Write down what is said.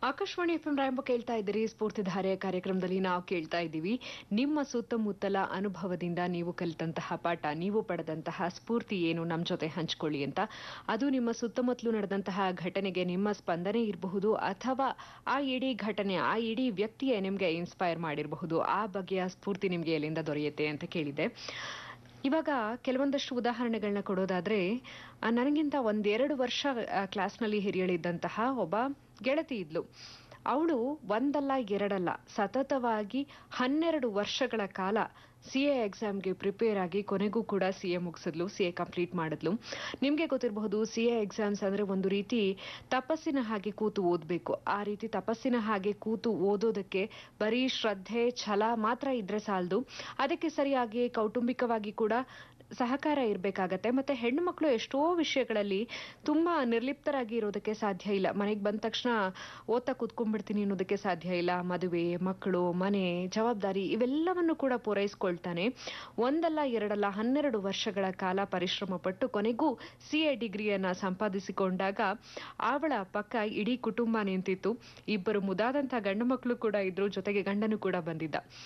Akashvani F M ರಾಯಂಬ ಕೇಳ್ತಾ ಇದ್ದೀರಿ ಸ್ಫೂರ್ತಿಧಾರೆಯ ಕಾರ್ಯಕ್ರಮದಲ್ಲಿ ನಾವು ಕೇಳ್ತಾ ಇದ್ದೀವಿ ನಿಮ್ಮ ಸುತ್ತಮುತ್ತಲ ಅನುಭವದಿಂದ ನೀವು ಕಲಿತಂತಹ ಪಾಠ ನೀವು ಪಡೆದಂತಹ ಸ್ಫೂರ್ತಿ ಏನು ನಮ್ಮ ಜೊತೆ ಹಂಚ್ಕೊಳ್ಳಿ ಅಂತ ಅದು ನಿಮ್ಮ ಸುತ್ತಮುತ್ತಲು ನಡೆದಂತಹ ಘಟನೆಗೆ ನಿಮ್ಮ ಸ್ಪಂದನೆ ಇರಬಹುದು ಅಥವಾ ಆ ಇಡೀ ಘಟನೆ ಆ ಇಡೀ ವ್ಯಕ್ತಿಯೇ ನಿಮಗೆ ಇನ್ಸ್ಪೈರ್ ಮಾಡಿರಬಹುದು ಆ ಬಗೆಯ ಸ್ಫೂರ್ತಿ ನಿಮಗೆ ಎಲ್ಲಿಂದ ದೊರೆಯುತ್ತೆ ಅಂತ ಕೇಳಿದೆ ಇವಾಗ ಕೆಲವೊಂದಷ್ಟು ಉದಾಹರಣೆಗಳನ್ನ ಕೊಡೋದಾದ್ರೆ ಆ, ನನಗಿಂತ ಒಂದೆರಡು ವರ್ಷ ಆ, ಕ್ಲಾಸ್ನಲ್ಲಿ ಹಿರಿಯಳಿದ್ದಂತಹ ಒಬ್ಬ ಗೆಳತಿ ಇದ್ಲು ಅವಳು ಒಂದಲ್ಲ ಎರಡಲ್ಲ ಸತತವಾಗಿ ಹನ್ನೆರಡು ವರ್ಷಗಳ ಕಾಲ ಸಿ ಎ ಎಕ್ಸಾಮ್ಗೆ ಪ್ರಿಪೇರ್ ಆಗಿ ಕೊನೆಗೂ ಕೂಡ ಸಿ ಎ ಮುಗಿಸಿದ್ಲು ಸಿ ಎ ಕಂಪ್ಲೀಟ್ ಮಾಡಿದ್ಲು ನಿಮಗೆ ಗೊತ್ತಿರಬಹುದು ಸಿ ಎ ಎಕ್ಸಾಮ್ಸ್ ಅಂದ್ರೆ ಒಂದು ರೀತಿ ತಪಸ್ಸಿನ ಹಾಗೆ ಕೂತು ಓದಬೇಕು ಆ ರೀತಿ ತಪಸ್ಸಿನ ಹಾಗೆ ಕೂತು ಓದೋದಕ್ಕೆ ಬರೀ ಶ್ರದ್ಧೆ ಛಲ ಮಾತ್ರ ಇದ್ರೆ ಸಾಲದು ಅದಕ್ಕೆ ಸರಿಯಾಗಿ ಕೌಟುಂಬಿಕವಾಗಿ ಕೂಡ ಸಹಕಾರ ಇರಬೇಕಾಗತ್ತೆ ಮತ್ತೆ ಹೆಣ್ಣು ಮಕ್ಕಳು ಎಷ್ಟೋ ವಿಷಯಗಳಲ್ಲಿ ತುಂಬಾ ನಿರ್ಲಿಪ್ತರಾಗಿ ಇರೋದಕ್ಕೆ ಸಾಧ್ಯ ಇಲ್ಲ ಮನೆಗೆ ಬಂದ ತಕ್ಷಣ ಓದ್ತಾ ಕೂತ್ಕೊಂಡ್ಬಿಡ್ತೀನಿ ಅನ್ನೋದಕ್ಕೆ ಸಾಧ್ಯ ಇಲ್ಲ ಮದುವೆ ಮಕ್ಕಳು ಮನೆ ಜವಾಬ್ದಾರಿ ಇವೆಲ್ಲವನ್ನು ಕೂಡ ಪೂರೈಸ್ಕೊಳ್ತಾನೆ ಒಂದಲ್ಲ ಎರಡಲ್ಲ ಹನ್ನೆರಡು ವರ್ಷಗಳ ಕಾಲ ಪರಿಶ್ರಮ ಪಟ್ಟು ಕೊನೆಗೂ ಸಿ ಎ ಡಿಗ್ರಿಯನ್ನ ಸಂಪಾದಿಸಿಕೊಂಡಾಗ ಅವಳ ಪಕ್ಕ ಇಡೀ ಕುಟುಂಬ ನಿಂತಿತ್ತು ಇಬ್ಬರು ಮುದಾದಂತಹ ಗಂಡು ಮಕ್ಕಳು ಕೂಡ ಇದ್ರು ಜೊತೆಗೆ ಗಂಡನು ಕೂಡ ಬಂದಿದ್ದ